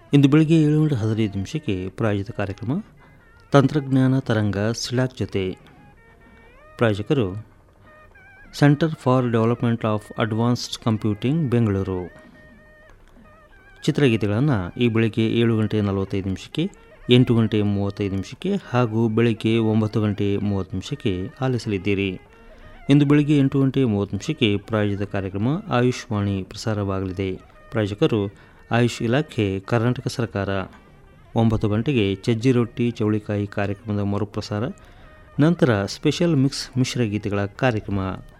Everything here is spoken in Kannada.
ಇಂದು ಬೆಳಗ್ಗೆ ಏಳು ಗಂಟೆ ಹದಿನೈದು ನಿಮಿಷಕ್ಕೆ ಪ್ರಾಯೋಜಿತ ಕಾರ್ಯಕ್ರಮ ತಂತ್ರಜ್ಞಾನ ತರಂಗ ಸಿಲಾಕ್ ಜೊತೆ ಪ್ರಾಯೋಜಕರು centre for development of advanced computing Bengaluru ಚಿತ್ರಗೀತೆಗಳನ್ನು ಈ ಬೆಳಗ್ಗೆ ಏಳು ಗಂಟೆ ನಲವತ್ತೈದು ನಿಮಿಷಕ್ಕೆ ಎಂಟು ಗಂಟೆ ಮೂವತ್ತೈದು ನಿಮಿಷಕ್ಕೆ ಹಾಗೂ ಬೆಳಗ್ಗೆ ಒಂಬತ್ತು ಗಂಟೆ ಮೂವತ್ತು ನಿಮಿಷಕ್ಕೆ ಆಲಿಸಲಿದ್ದೀರಿ ಇಂದು ಬೆಳಗ್ಗೆ ಎಂಟು ಗಂಟೆ ಮೂವತ್ತು ನಿಮಿಷಕ್ಕೆ ಪ್ರಾಯೋಜಿತ ಕಾರ್ಯಕ್ರಮ ಆಯುಷ್ವಾಣಿ ಪ್ರಸಾರವಾಗಲಿದೆ ಪ್ರಾಯೋಜಕರು ಆಯುಷ್ ಇಲಾಖೆ ಕರ್ನಾಟಕ ಸರ್ಕಾರ ಒಂಬತ್ತು ಗಂಟೆಗೆ ಚಜ್ಜಿ ರೊಟ್ಟಿ ಚೌಳಿಕಾಯಿ ಕಾರ್ಯಕ್ರಮದ ಮರುಪ್ರಸಾರ ನಂತರ ಸ್ಪೆಷಲ್ ಮಿಕ್ಸ್ ಮಿಶ್ರ ಗೀತೆಗಳ ಕಾರ್ಯಕ್ರಮ